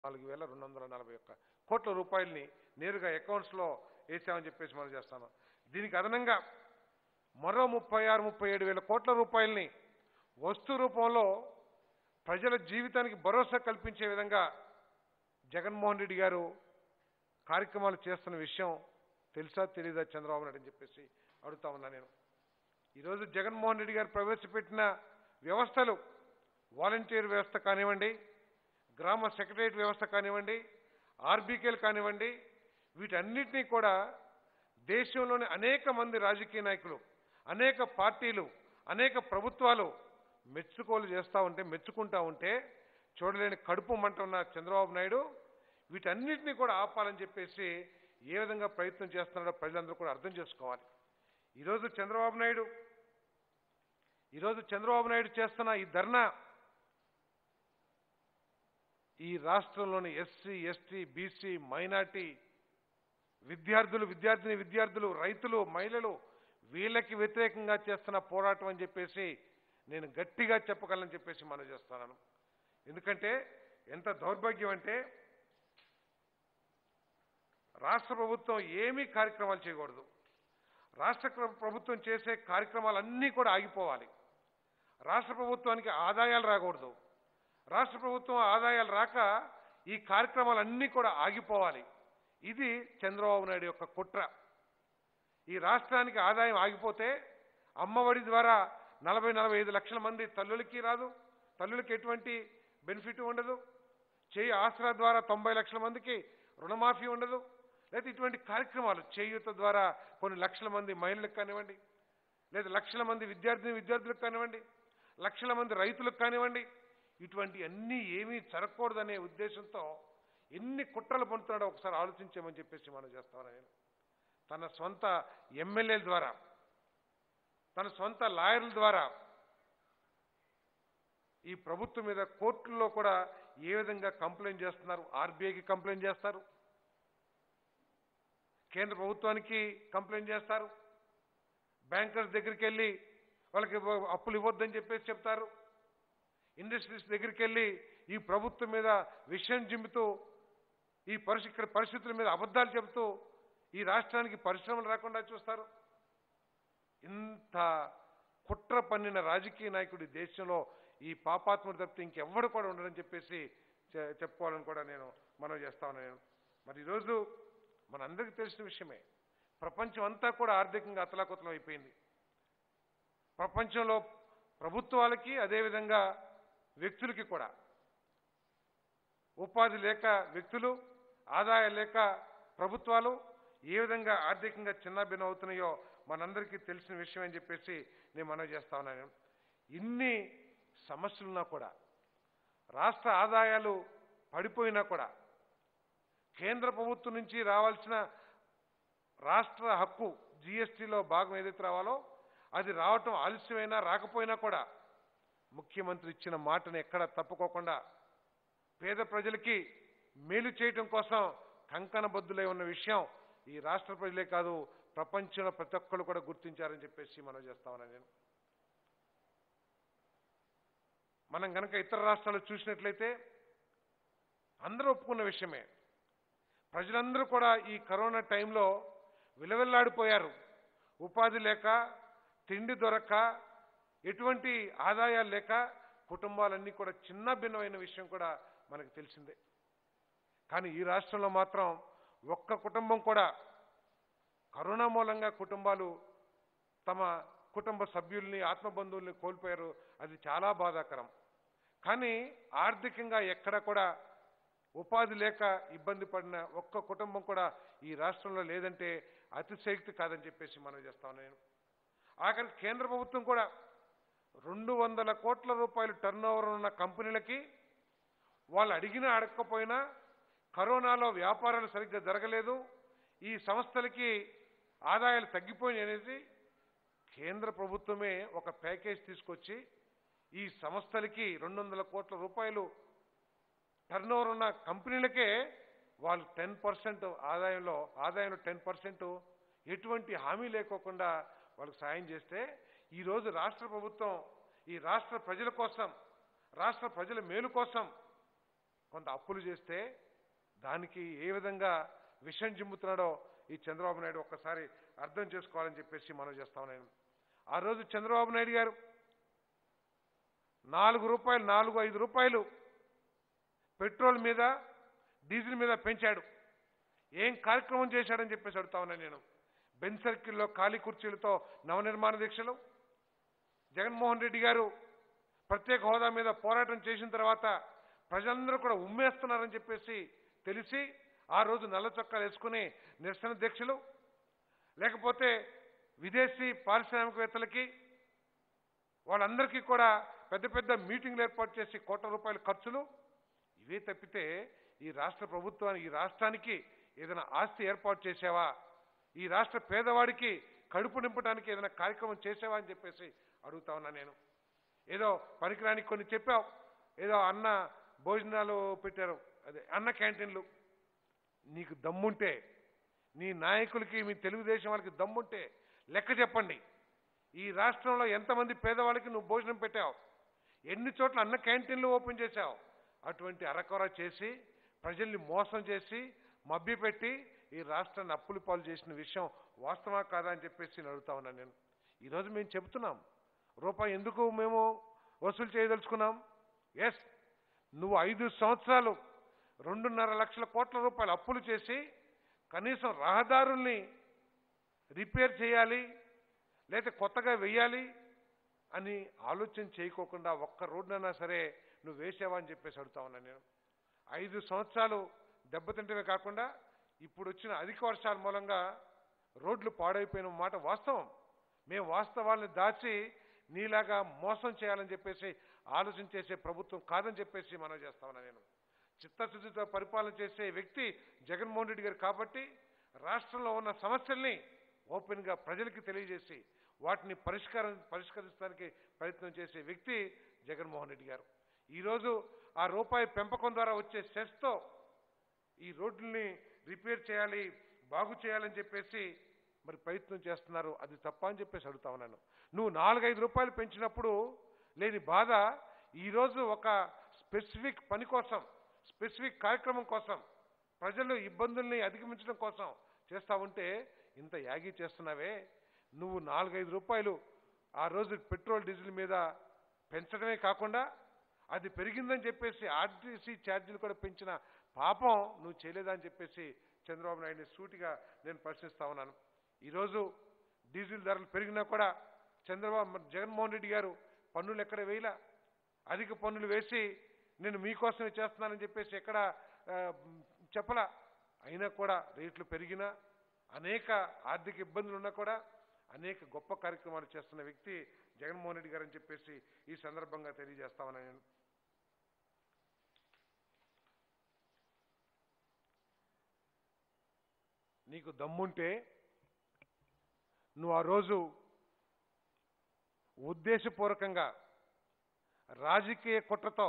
నాలుగు వేల రెండు వందల నలభై ఒక్క కోట్ల రూపాయలని నేరుగా అకౌంట్స్లో వేసామని చెప్పేసి మనం చేస్తాను దీనికి అదనంగా మరో ముప్పై ఆరు ముప్పై ఏడు వేల కోట్ల రూపాయలని వస్తు రూపంలో ప్రజల జీవితానికి భరోసా కల్పించే విధంగా జగన్మోహన్ రెడ్డి గారు కార్యక్రమాలు చేస్తున్న విషయం తెలుసా తెలీదా చంద్రబాబు నాయుడు అని చెప్పేసి అడుగుతా ఉన్నా నేను ఈరోజు జగన్మోహన్ రెడ్డి గారు ప్రవేశపెట్టిన వ్యవస్థలు వాలంటీర్ వ్యవస్థ కానివ్వండి గ్రామ సెక్రటరియట్ వ్యవస్థ కానివ్వండి ఆర్బీకేలు కానివ్వండి వీటన్నిటినీ కూడా దేశంలోని అనేక మంది రాజకీయ నాయకులు అనేక పార్టీలు అనేక ప్రభుత్వాలు మెచ్చుకోలు చేస్తూ ఉంటే మెచ్చుకుంటా ఉంటే చూడలేని కడుపు మంట ఉన్న చంద్రబాబు నాయుడు వీటన్నిటినీ కూడా ఆపాలని చెప్పేసి ఏ విధంగా ప్రయత్నం చేస్తున్నాడో ప్రజలందరూ కూడా అర్థం చేసుకోవాలి ఈరోజు చంద్రబాబు నాయుడు ఈరోజు చంద్రబాబు నాయుడు చేస్తున్న ఈ ధర్నా ఈ రాష్ట్రంలోని ఎస్సీ ఎస్టీ బీసీ మైనార్టీ విద్యార్థులు విద్యార్థిని విద్యార్థులు రైతులు మహిళలు వీళ్ళకి వ్యతిరేకంగా చేస్తున్న పోరాటం అని చెప్పేసి నేను గట్టిగా చెప్పగలను చెప్పేసి మనం చేస్తున్నాను ఎందుకంటే ఎంత దౌర్భాగ్యం అంటే రాష్ట్ర ప్రభుత్వం ఏమీ కార్యక్రమాలు చేయకూడదు రాష్ట్ర ప్ర- ప్రభుత్వం చేసే కార్యక్రమాలన్నీ కూడా ఆగిపోవాలి రాష్ట్ర ప్రభుత్వానికి ఆదాయాలు రాకూడదు రాష్ట్ర ప్రభుత్వం ఆదాయాలు రాక ఈ కార్యక్రమాలన్నీ కూడా ఆగిపోవాలి ఇది చంద్రబాబు నాయుడు యొక్క కుట్ర ఈ రాష్ట్రానికి ఆదాయం ఆగిపోతే అమ్మఒడి ద్వారా నలభై నలభై ఐదు లక్షల మంది తల్లులకి రాదు తల్లులకి ఎటువంటి బెనిఫిట్ ఉండదు చేయి ఆసరా ద్వారా తొంభై లక్షల మందికి రుణమాఫీ ఉండదు లేదా ఇటువంటి కార్యక్రమాలు చేయూత ద్వారా కొన్ని లక్షల మంది మహిళలకు కానివ్వండి లేదా లక్షల మంది విద్యార్థిని విద్యార్థులకు కానివ్వండి లక్షల మంది రైతులకు కానివ్వండి ఇటువంటి అన్నీ ఏమీ జరగకూడదనే ఉద్దేశంతో ఎన్ని కుట్రలు పొందుతున్నాడో ఒకసారి ఆలోచించామని చెప్పేసి మనం చేస్తామని నేను తన సొంత ఎమ్మెల్యేల ద్వారా తన సొంత లాయర్ల ద్వారా ఈ ప్రభుత్వం మీద కోర్టుల్లో కూడా ఏ విధంగా కంప్లైంట్ చేస్తున్నారు ఆర్బీఐకి కంప్లైంట్ చేస్తారు కేంద్ర ప్రభుత్వానికి కంప్లైంట్ చేస్తారు బ్యాంకర్స్ దగ్గరికి వెళ్ళి వాళ్ళకి ఇవ్వ- అప్పులు ఇవ్వద్దని చెప్పేసి చెప్తారు ఇండస్ట్రీస్ దగ్గరికి వెళ్ళి ఈ ప్రభుత్వం మీద విషయం జిమ్ముతూ ఈ పరిస్థితి ఇక్కడ పరిస్థితుల మీద అబద్ధాలు చెబుతూ ఈ రాష్ట్రానికి పరిశ్రమలు రాకుండా చూస్తారు ఇంత కుట్ర పన్నిన రాజకీయ నాయకుడి దేశంలో ఈ పాపాత్ముడు తప్పితే ఇంకెవ్వడు కూడా ఉండడని చెప్పేసి చె- చెప్పుకోవాలని కూడా నేను మనం చేస్తా ఉన్నాను నేను మరి ఈరోజు మనందరికీ తెలిసిన విషయమే ప్రపంచం అంతా కూడా ఆర్థికంగా అతలాకుతలం అయిపోయింది ప్రపంచంలో ప్రభుత్వాలకి అదేవిధంగా వ్యక్తులకి కూడా ఉపాధి లేక వ్యక్తులు ఆదాయం లేక ప్రభుత్వాలు ఏ విధంగా ఆర్థికంగా చిన్నభిన్నం అవుతున్నాయో మనందరికీ తెలిసిన విషయం అని చెప్పేసి నేను మనవి చేస్తా ఉన్నాను ఇన్ని సమస్యలున్నా కూడా రాష్ట్ర ఆదాయాలు పడిపోయినా కూడా కేంద్ర ప్రభుత్వం నుంచి రావాల్సిన రాష్ట్ర హక్కు జీఎస్టీలో భాగం ఏదైతే రావాలో అది రావటం ఆలస్యమైనా రాకపోయినా కూడా ముఖ్యమంత్రి ఇచ్చిన మాటను ఎక్కడ తప్పుకోకుండా పేద ప్రజలకి మేలు చేయటం కోసం కంకణబద్దులై ఉన్న విషయం ఈ రాష్ట్ర ప్రజలే కాదు ప్రపంచంలో ప్రతి ఒక్కళ్ళు కూడా గుర్తించారని చెప్పేసి మనం చేస్తా ఉన్నాను నేను మనం గనక ఇతర రాష్ట్రాలు చూసినట్లయితే అందరూ ఒప్పుకున్న విషయమే ప్రజలందరూ కూడా ఈ కరోనా టైంలో విలవిల్లాడిపోయారు ఉపాధి లేక తిండి దొరక్క ఎటువంటి ఆదాయాలు లేక కుటుంబాలన్నీ కూడా చిన్న భిన్నమైన విషయం కూడా మనకు తెలిసిందే కానీ ఈ రాష్ట్రంలో మాత్రం ఒక్క కుటుంబం కూడా కరోనా మూలంగా కుటుంబాలు తమ కుటుంబ సభ్యుల్ని ఆత్మబంధువుల్ని కోల్పోయారు అది చాలా బాధాకరం కానీ ఆర్థికంగా ఎక్కడ కూడా ఉపాధి లేక ఇబ్బంది పడిన ఒక్క కుటుంబం కూడా ఈ రాష్ట్రంలో లేదంటే అతిశయక్తి కాదని చెప్పేసి మనం చేస్తాను నేను ఆఖరికి కేంద్ర ప్రభుత్వం కూడా రెండు వందల కోట్ల రూపాయలు టర్న్ ఉన్న కంపెనీలకి వాళ్ళు అడిగినా అడగకపోయినా కరోనాలో వ్యాపారాలు సరిగ్గా జరగలేదు ఈ సంస్థలకి ఆదాయాలు తగ్గిపోయినాయి అనేది కేంద్ర ప్రభుత్వమే ఒక ప్యాకేజ్ తీసుకొచ్చి ఈ సంస్థలకి రెండు వందల కోట్ల రూపాయలు టర్న్ ఉన్న కంపెనీలకే వాళ్ళు టెన్ పర్సెంట్ ఆదాయంలో ఆదాయంలో టెన్ పర్సెంట్ ఎటువంటి హామీ లేకోకుండా వాళ్ళకి సాయం చేస్తే ఈరోజు రాష్ట్ర ప్రభుత్వం ఈ రాష్ట్ర ప్రజల కోసం రాష్ట్ర ప్రజల మేలు కోసం కొంత అప్పులు చేస్తే దానికి ఏ విధంగా విషం జిమ్ముతున్నాడో ఈ చంద్రబాబు నాయుడు ఒక్కసారి అర్థం చేసుకోవాలని చెప్పేసి మనం చేస్తాం నేను ఆ రోజు చంద్రబాబు నాయుడు గారు నాలుగు రూపాయలు నాలుగు ఐదు రూపాయలు పెట్రోల్ మీద డీజిల్ మీద పెంచాడు ఏం కార్యక్రమం చేశాడని చెప్పేసి అడుగుతా ఉన్నాను నేను బెన్ సర్కిల్లో ఖాళీ కుర్చీలతో నవనిర్మాణ దీక్షలు జగన్మోహన్ రెడ్డి గారు ప్రత్యేక హోదా మీద పోరాటం చేసిన తర్వాత ప్రజలందరూ కూడా ఉమ్మేస్తున్నారని చెప్పేసి తెలిసి ఆ రోజు నల్ల చొక్కాలు వేసుకుని నిరసన దీక్షలు లేకపోతే విదేశీ పారిశ్రామికవేత్తలకి వాళ్ళందరికీ కూడా పెద్ద పెద్ద మీటింగ్లు ఏర్పాటు చేసి కోట్ల రూపాయల ఖర్చులు ఇవే తప్పితే ఈ రాష్ట్ర ప్రభుత్వానికి ఈ రాష్ట్రానికి ఏదైనా ఆస్తి ఏర్పాటు చేసావా ఈ రాష్ట్ర పేదవాడికి కడుపు నింపడానికి ఏదైనా కార్యక్రమం చేసావా అని చెప్పేసి అడుగుతా ఉన్నా నేను ఏదో పనికిరానికి కొన్ని చెప్పావు ఏదో అన్న భోజనాలు పెట్టారు అదే అన్న క్యాంటీన్లు నీకు దమ్ముంటే నీ నాయకులకి మీ తెలుగుదేశం వాళ్ళకి దమ్ముంటే లెక్క చెప్పండి ఈ రాష్ట్రంలో ఎంతమంది పేదవాళ్ళకి నువ్వు భోజనం పెట్టావు ఎన్ని చోట్ల అన్న క్యాంటీన్లు ఓపెన్ చేశావు అటువంటి అరకొర చేసి ప్రజల్ని మోసం చేసి మభ్యపెట్టి ఈ రాష్ట్రాన్ని అప్పులు పాలు చేసిన విషయం వాస్తవా కాదా అని చెప్పేసి నేను అడుగుతా ఉన్నాను నేను ఈరోజు మేము చెబుతున్నాం రూపాయి ఎందుకు మేము వసూలు చేయదలుచుకున్నాం ఎస్ నువ్వు ఐదు సంవత్సరాలు రెండున్నర లక్షల కోట్ల రూపాయలు అప్పులు చేసి కనీసం రహదారుల్ని రిపేర్ చేయాలి లేదా కొత్తగా వెయ్యాలి అని ఆలోచన చేయకోకుండా ఒక్క రోడ్నైనా సరే నువ్వు వేసావా అని చెప్పేసి అడుగుతా ఉన్నాను నేను ఐదు సంవత్సరాలు దెబ్బతింటమే కాకుండా ఇప్పుడు వచ్చిన అధిక వర్షాల మూలంగా రోడ్లు పాడైపోయిన మాట వాస్తవం మేము వాస్తవాల్ని దాచి నీలాగా మోసం చేయాలని చెప్పేసి ఆలోచన చేసే ప్రభుత్వం కాదని చెప్పేసి మనం చేస్తా ఉన్నా నేను చిత్తశుద్ధితో పరిపాలన చేసే వ్యక్తి జగన్మోహన్ రెడ్డి గారు కాబట్టి రాష్ట్రంలో ఉన్న సమస్యల్ని ఓపెన్గా ప్రజలకి తెలియజేసి వాటిని పరిష్కారం పరిష్కరించడానికి ప్రయత్నం చేసే వ్యక్తి జగన్మోహన్ రెడ్డి గారు ఈరోజు ఆ రూపాయి పెంపకం ద్వారా వచ్చే సెస్తో ఈ రోడ్లని రిపేర్ చేయాలి బాగు చేయాలని చెప్పేసి మరి ప్రయత్నం చేస్తున్నారు అది తప్ప అని చెప్పేసి అడుగుతా ఉన్నాను నువ్వు నాలుగైదు రూపాయలు పెంచినప్పుడు లేని బాధ ఈరోజు ఒక స్పెసిఫిక్ పని కోసం స్పెసిఫిక్ కార్యక్రమం కోసం ప్రజలు ఇబ్బందుల్ని అధిగమించడం కోసం చేస్తా ఉంటే ఇంత యాగి చేస్తున్నావే నువ్వు నాలుగైదు రూపాయలు ఆ రోజు పెట్రోల్ డీజిల్ మీద పెంచడమే కాకుండా అది పెరిగిందని చెప్పేసి ఆర్టీసీ ఛార్జీలు కూడా పెంచిన పాపం నువ్వు చేయలేదా అని చెప్పేసి చంద్రబాబు నాయుడిని సూటిగా నేను ప్రశ్నిస్తా ఉన్నాను ఈరోజు డీజిల్ ధరలు పెరిగినా కూడా చంద్రబాబు జగన్మోహన్ రెడ్డి గారు పన్నులు ఎక్కడ వేయలా అధిక పన్నులు వేసి నేను మీకోసమే చేస్తున్నానని చెప్పేసి ఎక్కడ ఆ, చెప్పలా అయినా కూడా రేట్లు పెరిగినా అనేక ఆర్థిక ఇబ్బందులు ఉన్నా కూడా అనేక గొప్ప కార్యక్రమాలు చేస్తున్న వ్యక్తి జగన్మోహన్ రెడ్డి గారు అని చెప్పేసి ఈ సందర్భంగా తెలియజేస్తామని నేను నీకు దమ్ముంటే నువ్వు ఆ రోజు ఉద్దేశపూర్వకంగా రాజకీయ కుట్రతో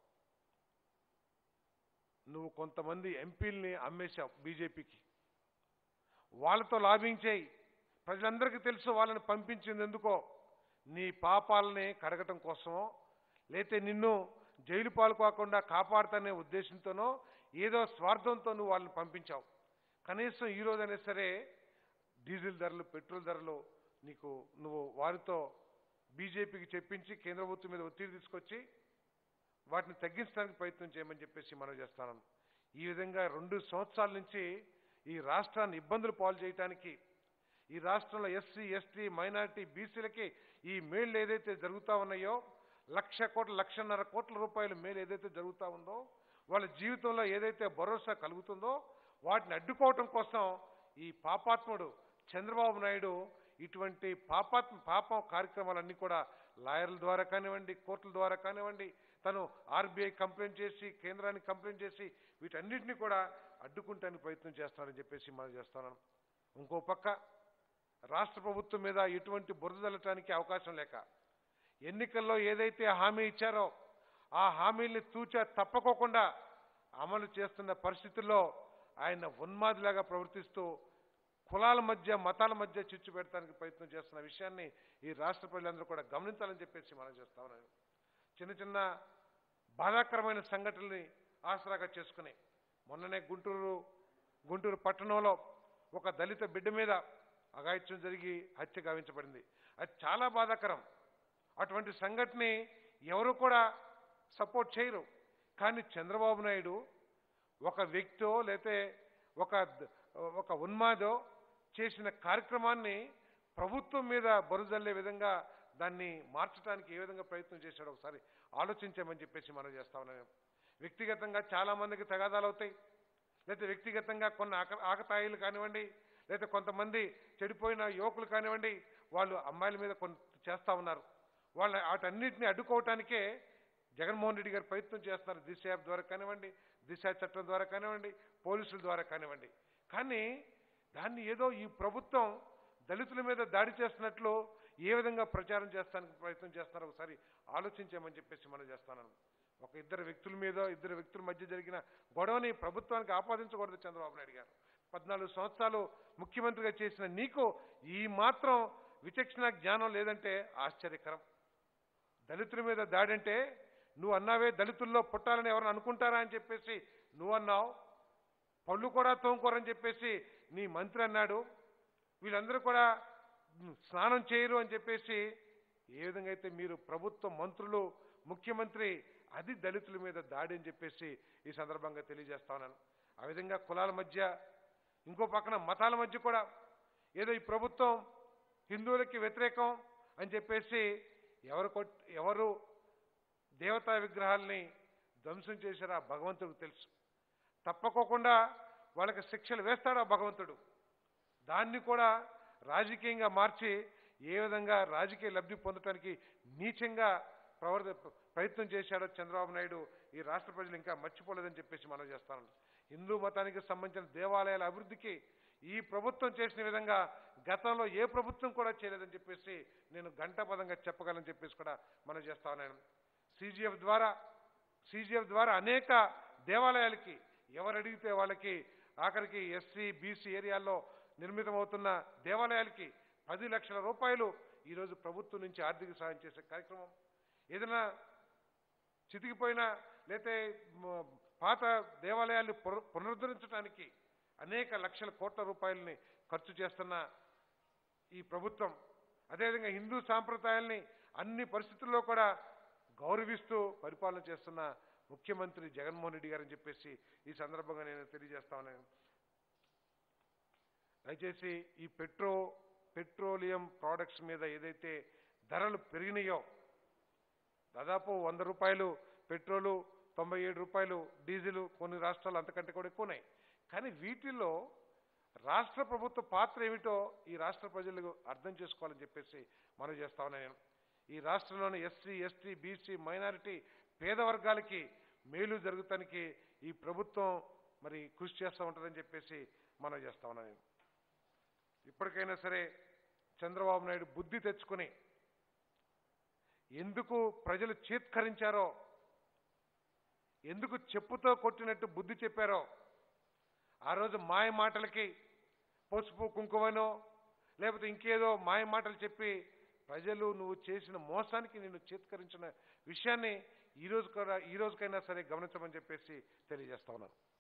నువ్వు కొంతమంది ఎంపీల్ని అమ్మేశావు బీజేపీకి వాళ్ళతో లాభించేయి ప్రజలందరికీ తెలుసు వాళ్ళని పంపించింది ఎందుకో నీ పాపాలని కడగటం కోసమో లేతే నిన్ను జైలు పాలు కాకుండా కాపాడుతానే ఉద్దేశంతోనో ఏదో స్వార్థంతో నువ్వు వాళ్ళని పంపించావు కనీసం ఈ రోజైనా సరే డీజిల్ ధరలు పెట్రోల్ ధరలు నీకు నువ్వు వారితో బీజేపీకి చెప్పించి కేంద్ర ప్రభుత్వం మీద ఒత్తిడి తీసుకొచ్చి వాటిని తగ్గించడానికి ప్రయత్నం చేయమని చెప్పేసి మనం చేస్తాను ఈ విధంగా రెండు సంవత్సరాల నుంచి ఈ రాష్ట్రాన్ని ఇబ్బందులు పాలు చేయడానికి ఈ రాష్ట్రంలో ఎస్సీ ఎస్టీ మైనారిటీ బీసీలకి ఈ మేళ్ళు ఏదైతే జరుగుతూ ఉన్నాయో లక్ష కోట్ల లక్షన్నర కోట్ల రూపాయల మేలు ఏదైతే జరుగుతూ ఉందో వాళ్ళ జీవితంలో ఏదైతే భరోసా కలుగుతుందో వాటిని అడ్డుకోవటం కోసం ఈ పాపాత్ముడు చంద్రబాబు నాయుడు ఇటువంటి పాపాత్మ పాపం కార్యక్రమాలన్నీ కూడా లాయర్ల ద్వారా కానివ్వండి కోర్టుల ద్వారా కానివ్వండి తను ఆర్బీఐ కంప్లైంట్ చేసి కేంద్రానికి కంప్లైంట్ చేసి వీటన్నిటిని కూడా అడ్డుకుంటానికి ప్రయత్నం చేస్తానని చెప్పేసి మనం చేస్తున్నాను ఇంకో పక్క రాష్ట్ర ప్రభుత్వం మీద ఎటువంటి బురద జల్లటానికి అవకాశం లేక ఎన్నికల్లో ఏదైతే హామీ ఇచ్చారో ఆ హామీల్ని తూచా తప్పకోకుండా అమలు చేస్తున్న పరిస్థితుల్లో ఆయన ఉన్మాదిలాగా ప్రవర్తిస్తూ కులాల మధ్య మతాల మధ్య చిచ్చు పెడతానికి ప్రయత్నం చేస్తున్న విషయాన్ని ఈ రాష్ట్ర ప్రజలందరూ కూడా గమనించాలని చెప్పేసి మనం చేస్తా ఉన్నాను చిన్న చిన్న బాధాకరమైన సంఘటనల్ని ఆసరాగా చేసుకుని మొన్ననే గుంటూరు గుంటూరు పట్టణంలో ఒక దళిత బిడ్డ మీద అఘాయిత్యం జరిగి హత్య గావించబడింది అది చాలా బాధాకరం అటువంటి సంఘటనని ఎవరు కూడా సపోర్ట్ చేయరు కానీ చంద్రబాబు నాయుడు ఒక వ్యక్తో లేతే ఒక ద- ఒక ఉన్మాదో చేసిన కార్యక్రమాన్ని ప్రభుత్వం మీద బరుజల్లే విధంగా దాన్ని మార్చడానికి ఏ విధంగా ప్రయత్నం చేశాడో ఒకసారి ఆలోచించామని చెప్పేసి మనం చేస్తా ఉన్నాను వ్యక్తిగతంగా చాలా మందికి తగాదాలు అవుతాయి లేకపోతే వ్యక్తిగతంగా కొన్ని ఆక ఆకతాయిలు కానివ్వండి లేదా కొంతమంది చెడిపోయిన యువకులు కానివ్వండి వాళ్ళు అమ్మాయిల మీద కొంత చేస్తూ ఉన్నారు వాళ్ళ వాటన్నిటిని అడ్డుకోవటానికే జగన్మోహన్ రెడ్డి గారు ప్రయత్నం చేస్తున్నారు దిశ యాప్ ద్వారా కానివ్వండి దిశ చట్టం ద్వారా కానివ్వండి పోలీసుల ద్వారా కానివ్వండి కానీ దాన్ని ఏదో ఈ ప్రభుత్వం దళితుల మీద దాడి చేస్తున్నట్లు ఏ విధంగా ప్రచారం చేస్తానికి ప్రయత్నం చేస్తున్నారో ఒకసారి ఆలోచించామని చెప్పేసి మనం చేస్తాను ఒక ఇద్దరు వ్యక్తుల మీద ఇద్దరు వ్యక్తుల మధ్య జరిగిన గొడవని ప్రభుత్వానికి ఆపాదించకూడదు చంద్రబాబు నాయుడు గారు పద్నాలుగు సంవత్సరాలు ముఖ్యమంత్రిగా చేసిన నీకు ఈ మాత్రం విచక్షణ జ్ఞానం లేదంటే ఆశ్చర్యకరం దళితుల మీద దాడి అంటే నువ్వు అన్నావే దళితుల్లో పుట్టాలని ఎవరైనా అనుకుంటారా అని చెప్పేసి నువ్వు అన్నావు పళ్ళు కూడా తోముకోరని చెప్పేసి నీ మంత్రి అన్నాడు వీళ్ళందరూ కూడా ఉమ్, స్నానం చేయరు అని చెప్పేసి ఏ విధంగా అయితే మీరు ప్రభుత్వ మంత్రులు ముఖ్యమంత్రి అది దళితుల మీద దాడి అని చెప్పేసి ఈ సందర్భంగా తెలియజేస్తా ఉన్నాను ఆ విధంగా కులాల మధ్య ఇంకో పక్కన మతాల మధ్య కూడా ఏదో ఈ ప్రభుత్వం హిందువులకి వ్యతిరేకం అని చెప్పేసి ఎవరు కొట్ ఎవరు దేవతా విగ్రహాల్ని ధ్వంసం చేశారో ఆ భగవంతుడికి తెలుసు తప్పకోకుండా వాళ్ళకి శిక్షలు వేస్తాడు ఆ భగవంతుడు దాన్ని కూడా రాజకీయంగా మార్చి ఏ విధంగా రాజకీయ లబ్ధి పొందటానికి నీచంగా ప్రవర్త ప్రయత్నం చేశాడో చంద్రబాబు నాయుడు ఈ రాష్ట్ర ప్రజలు ఇంకా మర్చిపోలేదని చెప్పేసి మనం చేస్తాను హిందూ మతానికి సంబంధించిన దేవాలయాల అభివృద్ధికి ఈ ప్రభుత్వం చేసిన విధంగా గతంలో ఏ ప్రభుత్వం కూడా చేయలేదని చెప్పేసి నేను గంటపదంగా చెప్పగలని చెప్పేసి కూడా మనం చేస్తా ఉన్నాను సీజీఎఫ్ ద్వారా సీజీఎఫ్ ద్వారా అనేక దేవాలయాలకి ఎవరు అడిగితే వాళ్ళకి ఆఖరికి ఎస్సీ బీసీ ఏరియాల్లో నిర్మితమవుతున్న దేవాలయాలకి పది లక్షల రూపాయలు ఈరోజు ప్రభుత్వం నుంచి ఆర్థిక సహాయం చేసే కార్యక్రమం ఏదైనా చితికిపోయిన లేతే మ- పాత దేవాలయాల్ని పున- పునరుద్ధరించడానికి అనేక లక్షల కోట్ల రూపాయలని ఖర్చు చేస్తున్న ఈ ప్రభుత్వం అదేవిధంగా హిందూ సాంప్రదాయాల్ని అన్ని పరిస్థితుల్లో కూడా గౌరవిస్తూ పరిపాలన చేస్తున్న ముఖ్యమంత్రి జగన్మోహన్ రెడ్డి గారని చెప్పేసి ఈ సందర్భంగా నేను తెలియజేస్తా ఉన్నాను దయచేసి ఈ పెట్రో పెట్రోలియం ప్రోడక్ట్స్ మీద ఏదైతే ధరలు పెరిగినాయో దాదాపు వంద రూపాయలు పెట్రోలు తొంభై ఏడు రూపాయలు డీజిల్ కొన్ని రాష్ట్రాలు అంతకంటే కూడా ఎక్కువ ఉన్నాయి కానీ వీటిల్లో రాష్ట్ర ప్రభుత్వ పాత్ర ఏమిటో ఈ రాష్ట్ర ప్రజలు అర్థం చేసుకోవాలని చెప్పేసి మనం చేస్తా ఉన్నాను నేను ఈ రాష్ట్రంలోని ఎస్సీ ఎస్టీ బీసీ మైనారిటీ పేద వర్గాలకి మేలు జరుగుతానికి ఈ ప్రభుత్వం మరి కృషి చేస్తూ ఉంటుందని చెప్పేసి మనం చేస్తా ఉన్నాను నేను ఇప్పటికైనా సరే చంద్రబాబు నాయుడు బుద్ధి తెచ్చుకుని ఎందుకు ప్రజలు చీత్కరించారో ఎందుకు చెప్పుతో కొట్టినట్టు బుద్ధి చెప్పారో ఆ రోజు మాయ మాటలకి పసుపు కుంకుమనో లేకపోతే ఇంకేదో మాయ మాటలు చెప్పి ప్రజలు నువ్వు చేసిన మోసానికి నిన్ను చీత్కరించిన విషయాన్ని ఈ రోజు కూడా ఈ రోజుకైనా సరే గమనించమని చెప్పేసి తెలియజేస్తా ఉన్నాను